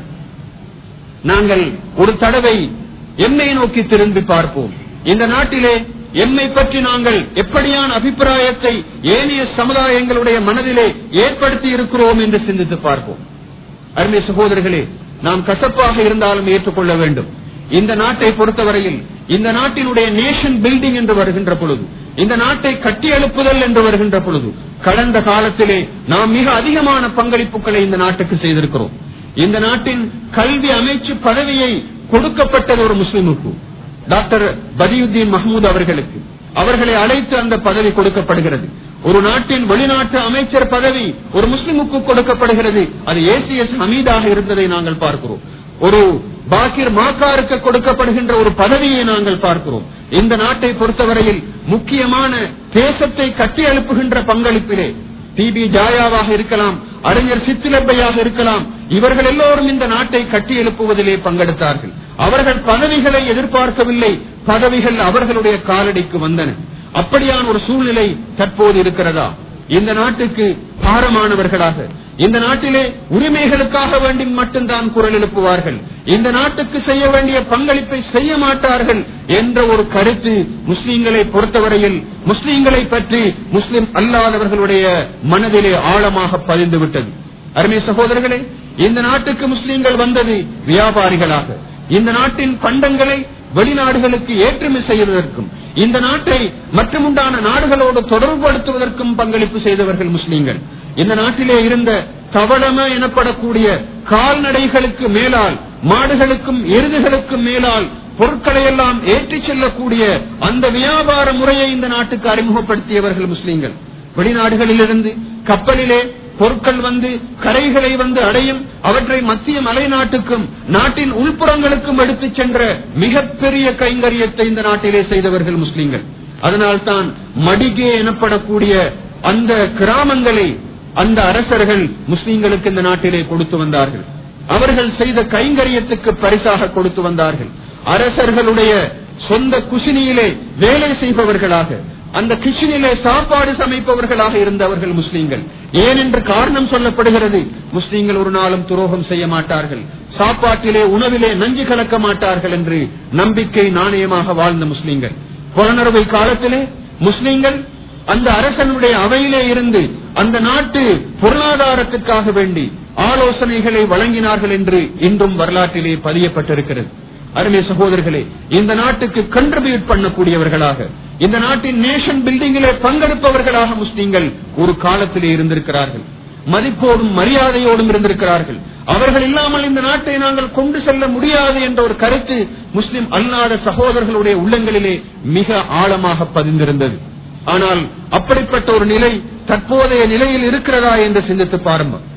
நாங்கள் ஒரு தடவை எம்மை நோக்கி திரும்பி பார்ப்போம் இந்த நாட்டிலே எம்மை பற்றி நாங்கள் எப்படியான அபிப்பிராயத்தை ஏனைய சமுதாயங்களுடைய மனதிலே ஏற்படுத்தி இருக்கிறோம் என்று சிந்தித்து பார்ப்போம் அருமை சகோதரர்களே நாம் கசப்பாக இருந்தாலும் ஏற்றுக்கொள்ள வேண்டும் இந்த நாட்டை பொறுத்தவரையில் இந்த நாட்டினுடைய நேஷன் பில்டிங் என்று வருகின்ற பொழுது இந்த நாட்டை கட்டி எழுப்புதல் என்று வருகின்ற பொழுது கடந்த காலத்திலே நாம் மிக அதிகமான பங்களிப்புகளை இந்த நாட்டுக்கு செய்திருக்கிறோம் இந்த நாட்டின் கல்வி அமைச்சு பதவியை கொடுக்கப்பட்டது ஒரு முஸ்லிமுக்கு டாக்டர் பதியுத்தீன் மஹமூத் அவர்களுக்கு அவர்களை அழைத்து அந்த பதவி கொடுக்கப்படுகிறது ஒரு நாட்டின் வெளிநாட்டு அமைச்சர் பதவி ஒரு முஸ்லிமுக்கு கொடுக்கப்படுகிறது அது ஏசிஎஸ் ஹமீதாக இருந்ததை நாங்கள் பார்க்கிறோம் ஒரு பாக்கிர் மாக்காருக்கு கொடுக்கப்படுகின்ற ஒரு பதவியை நாங்கள் பார்க்கிறோம் இந்த நாட்டை பொறுத்தவரையில் முக்கியமான தேசத்தை கட்டி எழுப்புகின்ற பங்களிப்பிலே டிபி ஜாயாவாக இருக்கலாம் அறிஞர் சித்திலப்பையாக இருக்கலாம் இவர்கள் எல்லோரும் இந்த நாட்டை கட்டி எழுப்புவதிலே பங்கெடுத்தார்கள் அவர்கள் பதவிகளை எதிர்பார்க்கவில்லை பதவிகள் அவர்களுடைய காலடிக்கு வந்தன அப்படியான ஒரு சூழ்நிலை தற்போது இருக்கிறதா இந்த நாட்டுக்கு பாரமானவர்களாக இந்த நாட்டிலே உரிமைகளுக்காக வேண்டி மட்டும்தான் குரல் எழுப்புவார்கள் இந்த நாட்டுக்கு செய்ய வேண்டிய பங்களிப்பை செய்ய மாட்டார்கள் என்ற ஒரு கருத்து முஸ்லீம்களை பொறுத்தவரையில் முஸ்லீம்களை பற்றி முஸ்லிம் அல்லாதவர்களுடைய மனதிலே ஆழமாக பதிந்து விட்டது அருமை சகோதரர்களே இந்த நாட்டுக்கு முஸ்லீம்கள் வந்தது வியாபாரிகளாக இந்த நாட்டின் பண்டங்களை வெளிநாடுகளுக்கு ஏற்றுமை செய்வதற்கும் இந்த நாட்டை மற்றுமுண்டான நாடுகளோடு தொடர்புபடுத்துவதற்கும் பங்களிப்பு செய்தவர்கள் முஸ்லீம்கள் இந்த நாட்டிலே இருந்த தவளம எனப்படக்கூடிய கால்நடைகளுக்கு மேலால் மாடுகளுக்கும் எருதுகளுக்கும் மேலால் பொருட்களை எல்லாம் ஏற்றிச் செல்லக்கூடிய அந்த வியாபார முறையை இந்த நாட்டுக்கு அறிமுகப்படுத்தியவர்கள் முஸ்லீம்கள் வெளிநாடுகளிலிருந்து கப்பலிலே பொருட்கள் வந்து கரைகளை வந்து அடையும் அவற்றை மத்திய மலை நாட்டுக்கும் நாட்டின் உள்புறங்களுக்கும் எடுத்துச் சென்ற மிகப்பெரிய கைங்கரியத்தை இந்த நாட்டிலே செய்தவர்கள் முஸ்லிம்கள் அதனால்தான் மடிகே எனப்படக்கூடிய அந்த கிராமங்களை அந்த அரசர்கள் முஸ்லிம்களுக்கு இந்த நாட்டிலே கொடுத்து வந்தார்கள் அவர்கள் செய்த கைங்கரியத்துக்கு பரிசாக கொடுத்து வந்தார்கள் அரசர்களுடைய சொந்த குசினியிலே வேலை செய்பவர்களாக அந்த கிச்சனிலே சாப்பாடு சமைப்பவர்களாக இருந்தவர்கள் முஸ்லீம்கள் ஏன் என்று காரணம் சொல்லப்படுகிறது முஸ்லீம்கள் ஒரு நாளும் துரோகம் செய்ய மாட்டார்கள் சாப்பாட்டிலே உணவிலே நஞ்சு கலக்க மாட்டார்கள் என்று நம்பிக்கை நாணயமாக வாழ்ந்த முஸ்லீம்கள் புலனறுவை காலத்திலே முஸ்லீம்கள் அந்த அரசனுடைய அவையிலே இருந்து அந்த நாட்டு பொருளாதாரத்திற்காக வேண்டி ஆலோசனைகளை வழங்கினார்கள் என்று இன்றும் வரலாற்றிலே பதியப்பட்டிருக்கிறது அருமை சகோதரர்களே இந்த நாட்டுக்கு கண்ட்ரிபியூட் பண்ணக்கூடியவர்களாக இந்த நாட்டின் நேஷன் பில்டிங்கிலே பங்கெடுப்பவர்களாக முஸ்லீம்கள் ஒரு காலத்திலே இருந்திருக்கிறார்கள் மதிப்போடும் மரியாதையோடும் இருந்திருக்கிறார்கள் அவர்கள் இல்லாமல் இந்த நாட்டை நாங்கள் கொண்டு செல்ல முடியாது என்ற ஒரு கருத்து முஸ்லிம் அல்லாத சகோதரர்களுடைய உள்ளங்களிலே மிக ஆழமாக பதிந்திருந்தது ஆனால் அப்படிப்பட்ட ஒரு நிலை தற்போதைய நிலையில் இருக்கிறதா என்று சிந்தித்து பாருங்கள்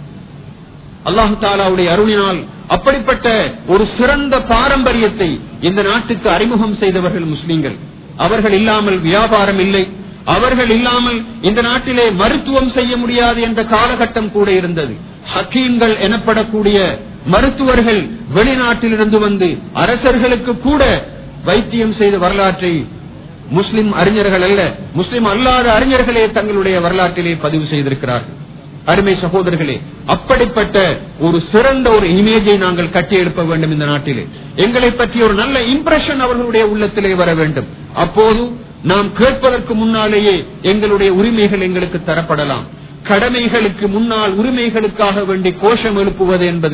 அல்லாஹு தாலாவுடைய அருளினால் அப்படிப்பட்ட ஒரு சிறந்த பாரம்பரியத்தை இந்த நாட்டுக்கு அறிமுகம் செய்தவர்கள் முஸ்லீம்கள் அவர்கள் இல்லாமல் வியாபாரம் இல்லை அவர்கள் இல்லாமல் இந்த நாட்டிலே மருத்துவம் செய்ய முடியாது என்ற காலகட்டம் கூட இருந்தது ஹக்கீம்கள் எனப்படக்கூடிய மருத்துவர்கள் வெளிநாட்டிலிருந்து வந்து அரசர்களுக்கு கூட வைத்தியம் செய்த வரலாற்றை முஸ்லிம் அறிஞர்கள் அல்ல முஸ்லிம் அல்லாத அறிஞர்களே தங்களுடைய வரலாற்றிலே பதிவு செய்திருக்கிறார்கள் அருமை சகோதரர்களே அப்படிப்பட்ட ஒரு சிறந்த ஒரு இமேஜை நாங்கள் கட்டி எழுப்ப வேண்டும் இந்த நாட்டிலே எங்களை பற்றி ஒரு நல்ல இம்ப்ரெஷன் அவர்களுடைய உள்ளத்திலே வர வேண்டும் அப்போது நாம் கேட்பதற்கு முன்னாலேயே எங்களுடைய உரிமைகள் எங்களுக்கு தரப்படலாம் கடமைகளுக்கு முன்னால் உரிமைகளுக்காக வேண்டி கோஷம் எழுப்புவது என்பது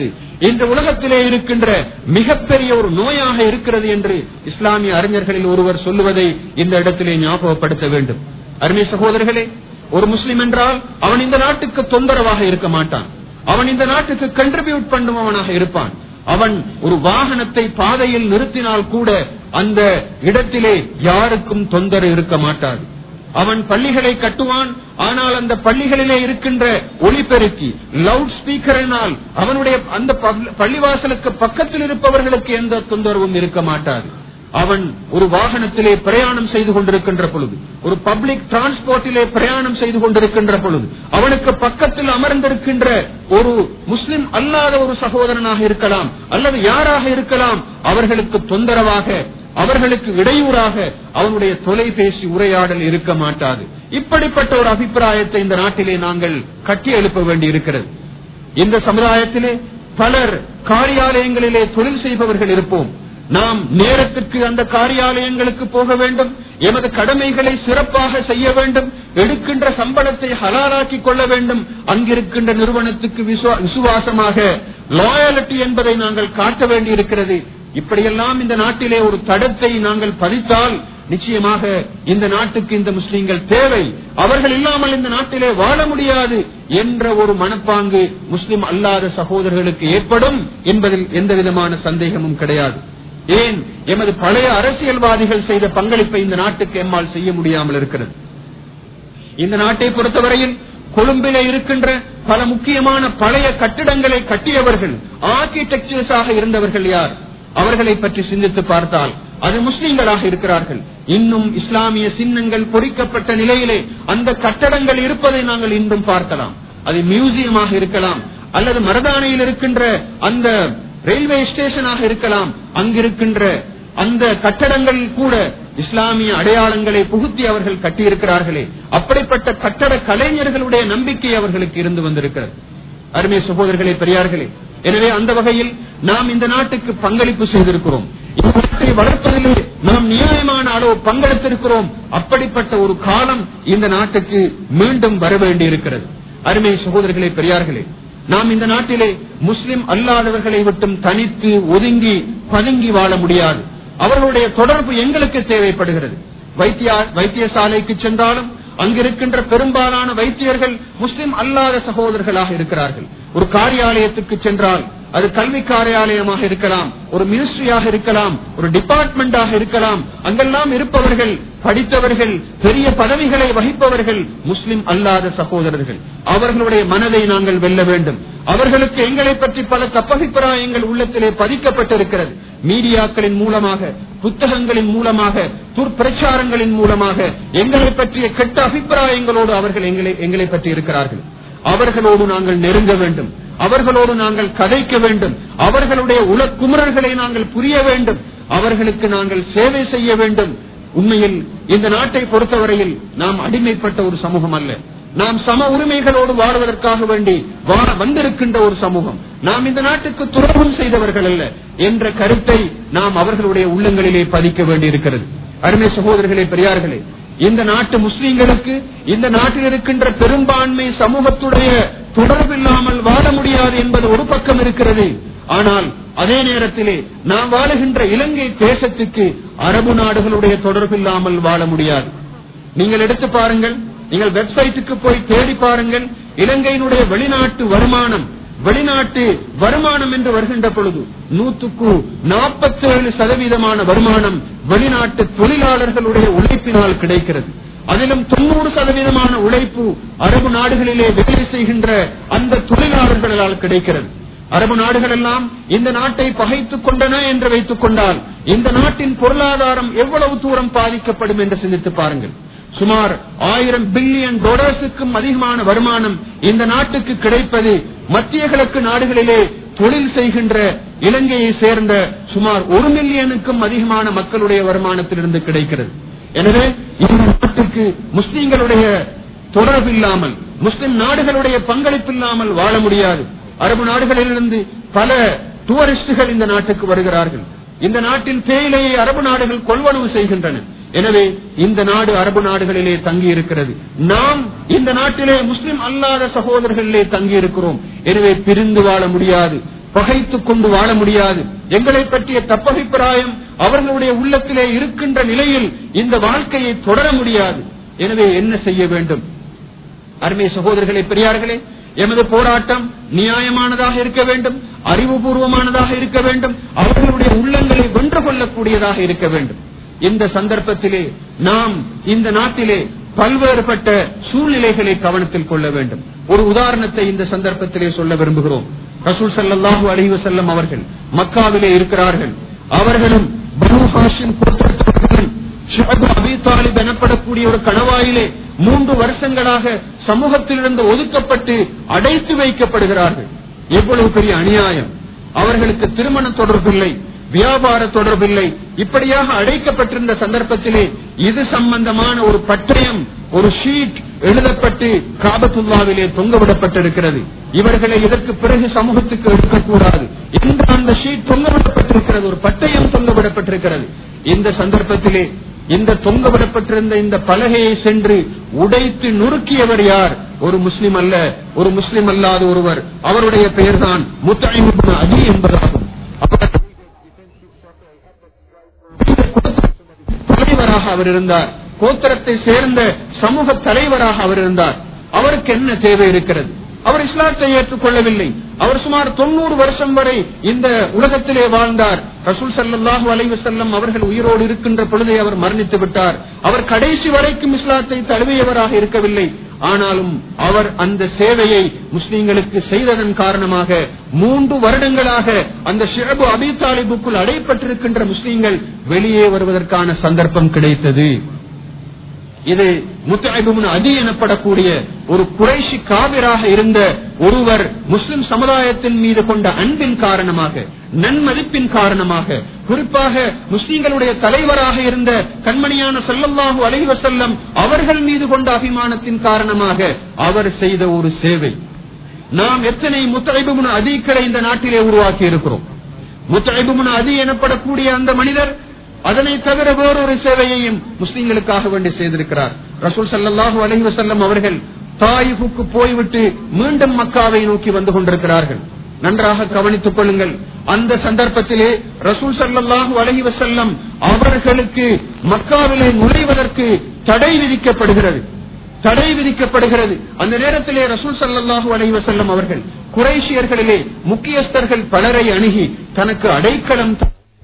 இந்த உலகத்திலே இருக்கின்ற மிகப்பெரிய ஒரு நோயாக இருக்கிறது என்று இஸ்லாமிய அறிஞர்களில் ஒருவர் சொல்லுவதை இந்த இடத்திலே ஞாபகப்படுத்த வேண்டும் அருமை சகோதரர்களே ஒரு முஸ்லிம் என்றால் அவன் இந்த நாட்டுக்கு தொந்தரவாக இருக்க மாட்டான் அவன் இந்த நாட்டுக்கு கண்ட்ரிபியூட் பண்ணுபவனாக இருப்பான் அவன் ஒரு வாகனத்தை பாதையில் நிறுத்தினால் கூட அந்த இடத்திலே யாருக்கும் தொந்தரவு இருக்க மாட்டாது அவன் பள்ளிகளை கட்டுவான் ஆனால் அந்த பள்ளிகளிலே இருக்கின்ற ஒளிபெருக்கி லவுட் ஸ்பீக்கரினால் அவனுடைய அந்த பல்- பள்ளிவாசலுக்கு பக்கத்தில் இருப்பவர்களுக்கு எந்த தொந்தரவும் இருக்க மாட்டாது அவன் ஒரு வாகனத்திலே பிரயாணம் செய்து கொண்டிருக்கின்ற பொழுது ஒரு பப்ளிக் டிரான்ஸ்போர்ட்டிலே பிரயாணம் செய்து கொண்டிருக்கின்ற பொழுது அவனுக்கு பக்கத்தில் அமர்ந்திருக்கின்ற ஒரு முஸ்லிம் அல்லாத ஒரு சகோதரனாக இருக்கலாம் அல்லது யாராக இருக்கலாம் அவர்களுக்கு தொந்தரவாக அவர்களுக்கு இடையூறாக அவனுடைய தொலைபேசி உரையாடல் இருக்க மாட்டாது இப்படிப்பட்ட ஒரு அபிப்பிராயத்தை இந்த நாட்டிலே நாங்கள் கட்டி எழுப்ப வேண்டி இருக்கிறது இந்த சமுதாயத்திலே பலர் காரியாலயங்களிலே தொழில் செய்பவர்கள் இருப்போம் நாம் நேரத்திற்கு அந்த காரியாலயங்களுக்கு போக வேண்டும் எமது கடமைகளை சிறப்பாக செய்ய வேண்டும் எடுக்கின்ற சம்பளத்தை ஹலாலாக்கி கொள்ள வேண்டும் அங்கிருக்கின்ற நிறுவனத்துக்கு விசுவா- விசுவாசமாக லாயாலிட்டி என்பதை நாங்கள் காட்ட வேண்டியிருக்கிறது இப்படியெல்லாம் இந்த நாட்டிலே ஒரு தடத்தை நாங்கள் பதித்தால் நிச்சயமாக இந்த நாட்டுக்கு இந்த முஸ்லிம்கள் தேவை அவர்கள் இல்லாமல் இந்த நாட்டிலே வாழ முடியாது என்ற ஒரு மனப்பாங்கு முஸ்லிம் அல்லாத சகோதரர்களுக்கு ஏற்படும் என்பதில் எந்த விதமான சந்தேகமும் கிடையாது ஏன் எமது பழைய அரசியல்வாதிகள் செய்த பங்களிப்பை இந்த நாட்டுக்கு எம்மால் செய்ய முடியாமல் இருக்கிறது இந்த நாட்டை பொறுத்தவரையில் கொழும்பிலே இருக்கின்ற பல முக்கியமான பழைய கட்டிடங்களை கட்டியவர்கள் ஆர்கிடெக்சர்ஸ் ஆக இருந்தவர்கள் யார் அவர்களை பற்றி சிந்தித்து பார்த்தால் அது முஸ்லிம்களாக இருக்கிறார்கள் இன்னும் இஸ்லாமிய சின்னங்கள் பொறிக்கப்பட்ட நிலையிலே அந்த கட்டடங்கள் இருப்பதை நாங்கள் இன்றும் பார்க்கலாம் அது மியூசியமாக இருக்கலாம் அல்லது மரதானையில் இருக்கின்ற அந்த ரயில்வே ஸ்டேஷனாக இருக்கலாம் அங்கிருக்கின்ற அந்த கட்டடங்கள் கூட இஸ்லாமிய அடையாளங்களை புகுத்தி அவர்கள் கட்டியிருக்கிறார்களே அப்படிப்பட்ட கட்டட கலைஞர்களுடைய நம்பிக்கை அவர்களுக்கு இருந்து வந்திருக்கிறது அருமை சகோதரர்களே பெரியார்களே எனவே அந்த வகையில் நாம் இந்த நாட்டுக்கு பங்களிப்பு செய்திருக்கிறோம் இந்த நாட்டை வளர்ப்பதிலே நாம் நியாயமான அளவு பங்கெடுத்திருக்கிறோம் அப்படிப்பட்ட ஒரு காலம் இந்த நாட்டுக்கு மீண்டும் வர வேண்டி இருக்கிறது அருமை சகோதரர்களே பெரியார்களே நாம் இந்த நாட்டிலே முஸ்லிம் அல்லாதவர்களை விட்டும் தனித்து ஒதுங்கி பதுங்கி வாழ முடியாது அவர்களுடைய தொடர்பு எங்களுக்கு தேவைப்படுகிறது வைத்தியா வைத்தியசாலைக்கு சென்றாலும் அங்கிருக்கின்ற பெரும்பாலான வைத்தியர்கள் முஸ்லிம் அல்லாத சகோதரர்களாக இருக்கிறார்கள் ஒரு காரியாலயத்துக்கு சென்றால் அது கல்வி காரியாலயமாக இருக்கலாம் ஒரு மினிஸ்ட்ரியாக இருக்கலாம் ஒரு டிபார்ட்மெண்டாக இருக்கலாம் அங்கெல்லாம் இருப்பவர்கள் படித்தவர்கள் பெரிய பதவிகளை வகிப்பவர்கள் முஸ்லிம் அல்லாத சகோதரர்கள் அவர்களுடைய மனதை நாங்கள் வெல்ல வேண்டும் அவர்களுக்கு எங்களை பற்றி பல தப்பபிப்பிராயங்கள் உள்ளத்திலே பதிக்கப்பட்டிருக்கிறது மீடியாக்களின் மூலமாக புத்தகங்களின் மூலமாக துர்பிரச்சாரங்களின் மூலமாக எங்களை பற்றிய கெட்ட அபிப்பிராயங்களோடு அவர்கள் எங்களை எங்களை பற்றி இருக்கிறார்கள் அவர்களோடு நாங்கள் நெருங்க வேண்டும் அவர்களோடு நாங்கள் கதைக்க வேண்டும் அவர்களுடைய உலக்குமுறல்களை நாங்கள் புரிய வேண்டும் அவர்களுக்கு நாங்கள் சேவை செய்ய வேண்டும் உண்மையில் இந்த நாட்டை பொறுத்தவரையில் நாம் அடிமைப்பட்ட ஒரு சமூகம் அல்ல நாம் சம உரிமைகளோடு வாழ்வதற்காக வேண்டி வா- வந்திருக்கின்ற ஒரு சமூகம் நாம் இந்த நாட்டுக்கு துரோகம் செய்தவர்கள் அல்ல என்ற கருத்தை நாம் அவர்களுடைய உள்ளங்களிலே பதிக்க வேண்டியிருக்கிறது அருமை சகோதரர்களே பெரியார்களே இந்த நாட்டு முஸ்லிம்களுக்கு இந்த நாட்டில் இருக்கின்ற பெரும்பான்மை சமூகத்துடைய தொடர்பில்லாமல் வாழ முடியாது என்பது ஒரு பக்கம் இருக்கிறது ஆனால் அதே நேரத்திலே நாம் வாழுகின்ற இலங்கை தேசத்துக்கு அரபு நாடுகளுடைய தொடர்பில்லாமல் வாழ முடியாது நீங்கள் எடுத்து பாருங்கள் நீங்கள் வெப்சைட்டுக்கு போய் தேடி பாருங்கள் இலங்கையினுடைய வெளிநாட்டு வருமானம் வெளிநாட்டு வருமானம் என்று வருகின்ற பொழுது நூற்றுக்கு நாற்பத்தி ஏழு சதவீதமான வருமானம் வெளிநாட்டு தொழிலாளர்களுடைய உழைப்பினால் கிடைக்கிறது அதிலும் தொண்ணூறு சதவீதமான உழைப்பு அரபு நாடுகளிலே வேலை செய்கின்ற அந்த தொழிலாளர்களால் கிடைக்கிறது அரபு நாடுகள் எல்லாம் இந்த நாட்டை பகைத்துக் கொண்டன என்று வைத்துக் கொண்டால் இந்த நாட்டின் பொருளாதாரம் எவ்வளவு தூரம் பாதிக்கப்படும் என்று சிந்தித்து பாருங்கள் சுமார் ஆயிரம் பில்லியன் டாலர்ஸுக்கும் அதிகமான வருமானம் இந்த நாட்டுக்கு கிடைப்பது மத்திய கிழக்கு நாடுகளிலே தொழில் செய்கின்ற இலங்கையை சேர்ந்த சுமார் ஒரு மில்லியனுக்கும் அதிகமான மக்களுடைய வருமானத்திலிருந்து கிடைக்கிறது எனவே இந்த நாட்டுக்கு முஸ்லிம்களுடைய தொடர்பு இல்லாமல் முஸ்லிம் நாடுகளுடைய பங்களிப்பு இல்லாமல் வாழ முடியாது அரபு நாடுகளிலிருந்து பல டூரிஸ்டுகள் இந்த நாட்டுக்கு வருகிறார்கள் இந்த நாட்டின் தேயிலையை அரபு நாடுகள் கொள்வனவு செய்கின்றன எனவே இந்த நாடு அரபு நாடுகளிலே தங்கி இருக்கிறது நாம் இந்த நாட்டிலே முஸ்லிம் அல்லாத சகோதரர்களிலே தங்கி இருக்கிறோம் எனவே பிரிந்து வாழ முடியாது பகைத்துக் கொண்டு வாழ முடியாது எங்களை பற்றிய தப்பபிப்பிராயம் அவர்களுடைய உள்ளத்திலே இருக்கின்ற நிலையில் இந்த வாழ்க்கையை தொடர முடியாது எனவே என்ன செய்ய வேண்டும் அருமை சகோதரர்களே பெரியார்களே எமது போராட்டம் நியாயமானதாக இருக்க வேண்டும் அறிவுபூர்வமானதாக இருக்க வேண்டும் அவர்களுடைய உள்ளங்களை வென்று கொள்ளக்கூடியதாக இருக்க வேண்டும் இந்த சந்தர்ப்பத்திலே நாம் இந்த நாட்டிலே பல்வேறுபட்ட சூழ்நிலைகளை கவனத்தில் கொள்ள வேண்டும் ஒரு உதாரணத்தை இந்த சந்தர்ப்பத்திலே சொல்ல விரும்புகிறோம் ரசூல் ஸல்லல்லாஹு அலைஹி வஸல்லம் அவர்கள் மக்காவிலே இருக்கிறார்கள் அவர்களும் பனு ஹாஷிம் கோத்திரத்தவர்களும் ஷுஅப் அபி தாலிப் எனப்படக்கூடிய ஒரு கணவாயிலே மூன்று வருஷங்களாக சமூகத்திலிருந்து ஒதுக்கப்பட்டு அடைத்து வைக்கப்படுகிறார்கள் எவ்வளவு பெரிய அநியாயம் அவர்களுக்கு திருமண தொடர்பில்லை வியாபார தொடர்பில்லை இப்படியாக அடைக்கப்பட்டிருந்த சந்தர்ப்பத்திலே இது சம்பந்தமான ஒரு பட்டயம் ஒரு ஷீட் எழுதப்பட்டு காபத்துல்லாவிலே தொங்கவிடப்பட்டிருக்கிறது இவர்களை இதற்கு பிறகு சமூகத்துக்கு எடுக்கக்கூடாது என்று அந்த ஷீட் தொங்கவிடப்பட்டிருக்கிறது ஒரு பட்டயம் தொங்கவிடப்பட்டிருக்கிறது இந்த சந்தர்ப்பத்திலே இந்த தொங்கவிடப்பட்டிருந்த இந்த பலகையை சென்று உடைத்து நுறுக்கியவர் யார் ஒரு முஸ்லிம் அல்ல ஒரு முஸ்லிம் அல்லாத ஒருவர் அவருடைய பெயர்தான் முத்தாயிமுபின் அதி என்பதாகும் அவர் தலைவராக அவர் இருந்தார் கோத்திரத்தை சேர்ந்த சமூக தலைவராக அவர் இருந்தார் அவருக்கு என்ன தேவை இருக்கிறது அவர் இஸ்லாத்தை ஏற்றுக்கொள்ளவில்லை அவர் சுமார் தொண்ணூறு வருஷம் வரை இந்த உலகத்திலே வாழ்ந்தார் ரசூல் சல்லாஹூ அலைவசல்லம் அவர்கள் உயிரோடு இருக்கின்ற பொழுதே அவர் மரணித்து விட்டார் அவர் கடைசி வரைக்கும் இஸ்லாத்தை தழுவியவராக இருக்கவில்லை ஆனாலும் அவர் அந்த சேவையை முஸ்லிம்களுக்கு செய்ததன் காரணமாக மூன்று வருடங்களாக அந்த ஷிரபு அபி தாலிபுக்குள் அடைப்பட்டிருக்கின்ற முஸ்லிம்கள் வெளியே வருவதற்கான சந்தர்ப்பம் கிடைத்தது இது முத்தாய்புன் அதி எனப்படக்கூடிய ஒரு குறைஷி காவிராக இருந்த ஒருவர் முஸ்லிம் சமுதாயத்தின் மீது கொண்ட அன்பின் காரணமாக நன்மதிப்பின் காரணமாக குறிப்பாக முஸ்லிம்களுடைய தலைவராக இருந்த கண்மணியான சல்லல்லாஹு அலைஹி வஸல்லம் அவர்கள் மீது கொண்ட அபிமானத்தின் காரணமாக அவர் செய்த ஒரு சேவை நாம் எத்தனை முத்தாய்புன் அதிகளை இந்த நாட்டிலே உருவாக்கி இருக்கிறோம் முத்தாய்புன் அதி எனப்படக்கூடிய அந்த மனிதர் அதனை தவிர வேறொரு சேவையையும் முஸ்லிம்களுக்காக வேண்டி செய்திருக்கிறார் ரசூல் சல்லாஹூ அலஹி வசல்லம் அவர்கள் தாயிஃபுக்கு போய்விட்டு மீண்டும் மக்காவை நோக்கி வந்து கொண்டிருக்கிறார்கள் நன்றாக கவனித்துக் கொள்ளுங்கள் அந்த சந்தர்ப்பத்திலே ரசூல் சல்லாஹூ அலஹி வசல்லம் அவர்களுக்கு மக்காவிலே நுழைவதற்கு தடை விதிக்கப்படுகிறது தடை விதிக்கப்படுகிறது அந்த நேரத்திலே ரசூல் சல்லாஹூ அலஹி வசல்லம் அவர்கள் குறைஷியர்களிலே முக்கியஸ்தர்கள் பலரை அணுகி தனக்கு அடைக்கலம்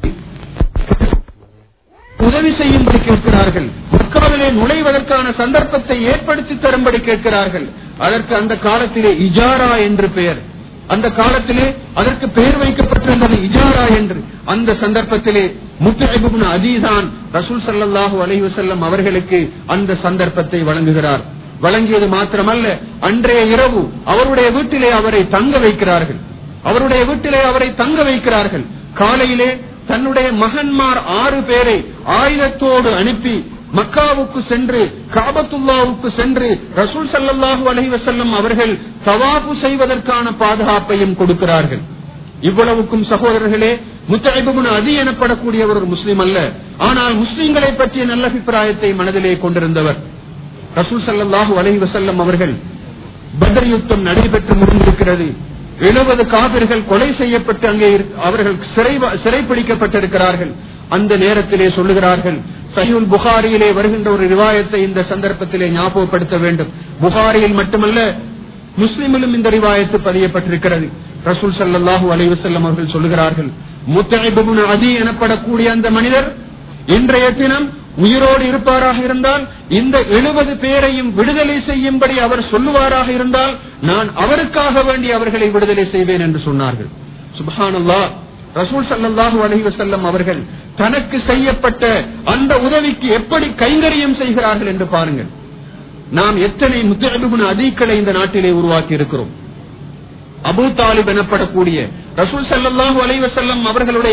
உதவி செய்யும்படி கேட்கிறார்கள் மக்காவிலே நுழைவதற்கான சந்தர்ப்பத்தை ஏற்படுத்தி தரும்படி கேட்கிறார்கள் அதற்கு அந்த காலத்திலே இஜாரா என்று பெயர் அந்த காலத்திலே அதற்கு பெயர் வைக்கப்பட்டிருந்தது இஜாரா என்று அந்த சந்தர்ப்பத்திலே முத்தஹிபுன் அதீதான் ரசூல் சல்லாஹூ அலைஹி வசல்லம் அவர்களுக்கு அந்த சந்தர்ப்பத்தை வழங்குகிறார் வழங்கியது மாத்திரமல்ல அன்றைய இரவு அவருடைய வீட்டிலே அவரை தங்க வைக்கிறார்கள் அவருடைய வீட்டிலே அவரை தங்க வைக்கிறார்கள் காலையிலே தன்னுடைய மகன்மார் ஆறு பேரை ஆயுதத்தோடு அனுப்பி மக்காவுக்கு சென்று காபத்துல்லாவுக்கு சென்று ரசூல் சல்லாஹூ அலஹி வசல்லம் அவர்கள் தவாப்பு செய்வதற்கான பாதுகாப்பையும் கொடுக்கிறார்கள் இவ்வளவுக்கும் சகோதரர்களே முத்தாய்புன் அதி எனப்படக்கூடிய ஒரு முஸ்லிம் அல்ல ஆனால் முஸ்லிம்களை பற்றிய நல்ல அபிப்பிராயத்தை மனதிலே கொண்டிருந்தவர் ரசூல் சல்லாஹூ அலஹி வசல்லம் அவர்கள் பத்ர் யுத்தம் நடைபெற்று முடிந்திருக்கிறது எழுபது காவிர்கள் கொலை செய்யப்பட்டு அங்கே அவர்கள் சிறை சிறைப்பிடிக்கப்பட்டிருக்கிறார்கள் அந்த நேரத்திலே சொல்லுகிறார்கள் சஹிவுல் புகாரியிலே வருகின்ற ஒரு ரிவாயத்தை இந்த சந்தர்ப்பத்திலே ஞாபகப்படுத்த வேண்டும் புகாரியில் மட்டுமல்ல முஸ்லிமிலும் இந்த ரிவாயத்து பதியப்பட்டிருக்கிறது ரசூல் சல்லாஹூ அலைவசல்லம் அவர்கள் சொல்லுகிறார்கள் முத்தாய்புன் அதி எனப்படக்கூடிய அந்த மனிதர் இன்றைய தினம் உயிரோடு இருப்பாராக இருந்தால் இந்த எழுபது பேரையும் விடுதலை செய்யும்படி அவர் சொல்லுவாராக இருந்தால் நான் அவருக்காக வேண்டி அவர்களை விடுதலை செய்வேன் என்று சொன்னார்கள் சுபஹானல்லா ரசூல் சல்லாஹூ அலஹி வசல்லம் அவர்கள் தனக்கு செய்யப்பட்ட அந்த உதவிக்கு எப்படி கைங்கரியம் செய்கிறார்கள் என்று பாருங்கள் நாம் எத்தனை முத்தபிபுன் அதீக்களை இந்த நாட்டிலே உருவாக்கி இருக்கிறோம் அபு தாலிப் எனப்படக்கூடிய ரசூல் சல்லாஹூ அலைவசல்லம் அவர்களுடைய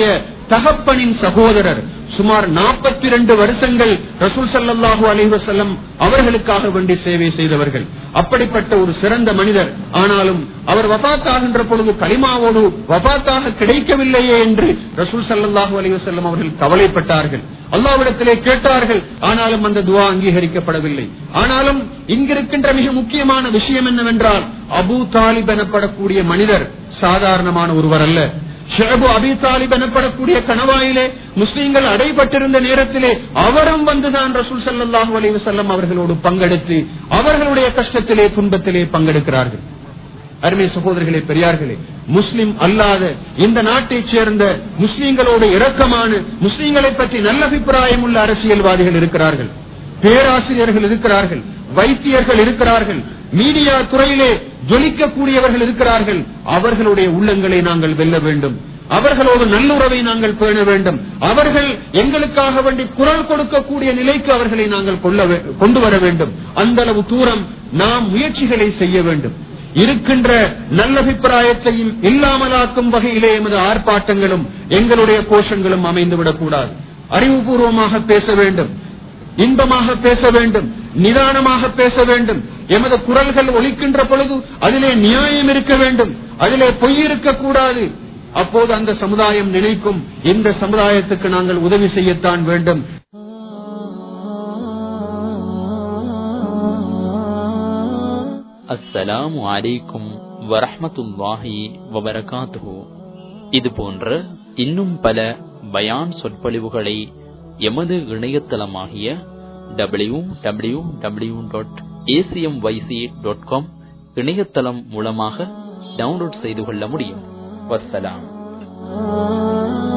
தகப்பனின் சகோதரர் சுமார் நாற்பத்தி ரெண்டு வருஷங்கள் ரசூல் சல்லாஹூ அலைஹி வஸல்லம் அவர்களுக்காக வேண்டி சேவை செய்தவர்கள் அப்படிப்பட்ட ஒரு சிறந்த மனிதர் ஆனாலும் அவர் வபாத்தாகின்ற பொழுது கலிமாவோடு வபாத்தாக கிடைக்கவில்லையே என்று ரசூல் சல்லாஹூ அலைஹி வஸல்லம் அவர்கள் கவலைப்பட்டார்கள் அல்லாவிடத்திலே கேட்டார்கள் ஆனாலும் அந்த துவா அங்கீகரிக்கப்படவில்லை ஆனாலும் இங்கிருக்கின்ற மிக முக்கியமான விஷயம் என்னவென்றால் அபு தாலிப் எனப்படக்கூடிய மனிதர் சாதாரணமான ஒருவர் அல்ல ஷேபு அபி தாலிப் எனப்படக்கூடிய கணவாயிலே முஸ்லீம்கள் அடைபட்டிருந்த நேரத்திலே அவரும் வந்துதான் ரசூல் சல்லாஹூ அலி வசல்லம் அவர்களோடு பங்கெடுத்து அவர்களுடைய கஷ்டத்திலே துன்பத்திலே பங்கெடுக்கிறார்கள் அருமை சகோதரர்களே பெரியார்களே முஸ்லிம் அல்லாத இந்த நாட்டைச் சேர்ந்த முஸ்லீம்களோடு இரக்கமான முஸ்லீம்களை பற்றி நல்ல அபிப்பிராயம் உள்ள அரசியல்வாதிகள் இருக்கிறார்கள் பேராசிரியர்கள் இருக்கிறார்கள் வைத்தியர்கள் இருக்கிறார்கள் மீடியா துறையிலே ஜொலிக்கக்கூடியவர்கள் இருக்கிறார்கள் அவர்களுடைய உள்ளங்களை நாங்கள் வெல்ல வேண்டும் அவர்களோடு நல்லுறவை நாங்கள் பேண வேண்டும் அவர்கள் எங்களுக்காக வேண்டி குரல் கொடுக்கக்கூடிய நிலைக்கு அவர்களை நாங்கள் கொள்ள வே- கொண்டு வர வேண்டும் அந்த அளவு தூரம் நாம் முயற்சிகளை செய்ய வேண்டும் இருக்கின்ற நல்லபிப்பிராயத்தையும் இல்லாமலாக்கும் வகையிலே எமது ஆர்ப்பாட்டங்களும் எங்களுடைய கோஷங்களும் அமைந்துவிடக் கூடாது அறிவுபூர்வமாக பேச வேண்டும் இன்பமாக பேச வேண்டும் நிதானமாக பேச வேண்டும் எமது குரல்கள் ஒலிக்கின்ற பொழுது அதிலே நியாயம் இருக்க வேண்டும் அதிலே பொய் இருக்கக்கூடாது அப்போது அந்த சமுதாயம் நினைக்கும் இந்த சமுதாயத்துக்கு நாங்கள் உதவி செய்யத்தான் வேண்டும் அஸ்ஸலாமு அலைக்கும் வரஹ்மத்துல்லாஹி வபரகாத்துஹு இது போன்ற இன்னும் பல பயான் சொற்பொழிவுகளை எமது இணையதளமாகிய W W W dot ACM YC dot com இணையதளம் மூலமாக டவுன்லோட் செய்து கொள்ள முடியும் வஸ்ஸலாம்